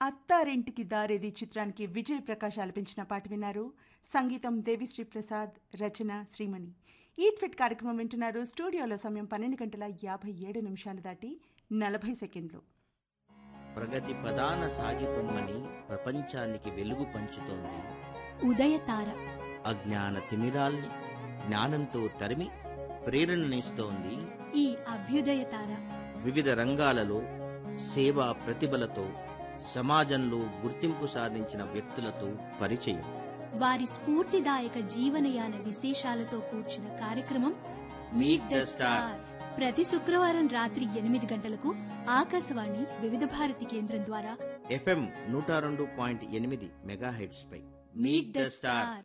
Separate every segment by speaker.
Speaker 1: అత్తారింటికి దారేది చిత్రానికి విజయ్ ప్రకాష్ ఆలపించిన పాట విన్నారు సంగీతం దేవిశ్రీ ప్రసాద్ రచన శ్రీమణి ఈట్ ఫిట్ కార్యక్రమం వింటున్నారు స్టూడియోలో సమయం పన్నెండు గంటల యాభై ఏడు నిమిషాలు దాటి నలభై సెకండ్లు
Speaker 2: ప్రగతి ప్రధాన సాగిపొమ్మని ప్రపంచానికి వెలుగు పంచుతోంది
Speaker 3: ఉదయతార
Speaker 2: అజ్ఞాన తిమిరాల్ని జ్ఞానంతో తరిమి ప్రేరణనిస్తోంది
Speaker 3: ఈ అభ్యుదయతార
Speaker 2: వివిధ రంగాలలో సేవా ప్రతిభలతో సమాజంలో గుర్తింపు సాధించిన వ్యక్తులతో పరిచయం
Speaker 3: వారి స్ఫూర్తిదాయక జీవనయాన విశేషాలతో కూర్చిన కార్యక్రమం
Speaker 2: Meet the Star.
Speaker 3: ప్రతి శుక్రవారం రాత్రి ఎనిమిది గంటలకు ఆకాశవాణి వివిధ భారతి కేంద్రం ద్వారా
Speaker 2: ఎఫ్ఎం నూట రెండు పాయింట్ ఎనిమిది మెగాహెడ్స్ పై
Speaker 3: మీట్ ద స్టార్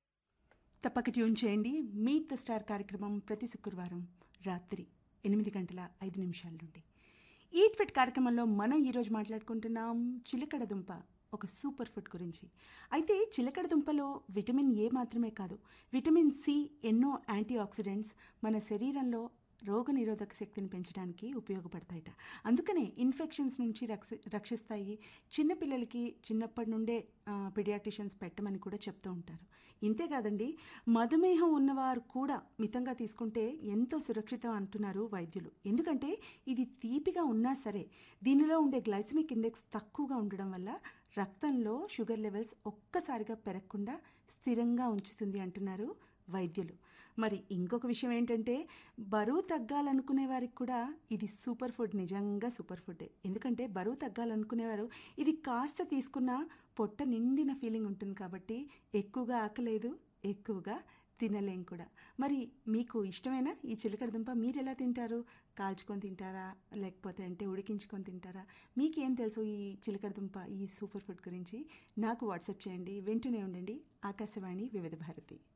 Speaker 1: తప్పక ట్యూన్ చేయండి మీట్ ద స్టార్ కార్యక్రమం ప్రతి శుక్రవారం రాత్రి ఎనిమిది గంటల ఐదు నిమిషాల నుండి ఈట్ ఫిట్ కార్యక్రమంలో మనం ఈరోజు మాట్లాడుకుంటున్నాం చిలకడ దుంప ఒక సూపర్ ఫుడ్ గురించి అయితే చిలకడ దుంపలో విటమిన్ ఏ మాత్రమే కాదు విటమిన్ సి ఎన్నో యాంటీ ఆక్సిడెంట్స్ మన శరీరంలో రోగనిరోధక శక్తిని పెంచడానికి ఉపయోగపడతాయట అందుకనే ఇన్ఫెక్షన్స్ నుంచి రక్ష రక్షిస్తాయి చిన్నపిల్లలకి చిన్నప్పటి నుండే పిడియాట్రిషియన్స్ పెట్టమని కూడా చెప్తూ ఉంటారు ఇంతేకాదండి మధుమేహం ఉన్నవారు కూడా మితంగా తీసుకుంటే ఎంతో సురక్షితం అంటున్నారు వైద్యులు ఎందుకంటే ఇది తీపిగా ఉన్నా సరే దీనిలో ఉండే గ్లైసమిక్ ఇండెక్స్ తక్కువగా ఉండడం వల్ల రక్తంలో షుగర్ లెవెల్స్ ఒక్కసారిగా పెరగకుండా స్థిరంగా ఉంచుతుంది అంటున్నారు వైద్యులు మరి ఇంకొక విషయం ఏంటంటే బరువు తగ్గాలనుకునే వారికి కూడా ఇది సూపర్ ఫుడ్ నిజంగా సూపర్ ఫుడ్ ఎందుకంటే బరువు తగ్గాలనుకునేవారు ఇది కాస్త తీసుకున్న పొట్ట నిండిన ఫీలింగ్ ఉంటుంది కాబట్టి ఎక్కువగా ఆకలేదు ఎక్కువగా తినలేం కూడా మరి మీకు ఇష్టమైన ఈ చిలకడ దుంప మీరు ఎలా తింటారు కాల్చుకొని తింటారా లేకపోతే అంటే ఉడికించుకొని తింటారా మీకేం తెలుసు ఈ చిలకడ దుంప ఈ సూపర్ ఫుడ్ గురించి నాకు వాట్సాప్ చేయండి వింటూనే ఉండండి ఆకాశవాణి వివిధ భారతి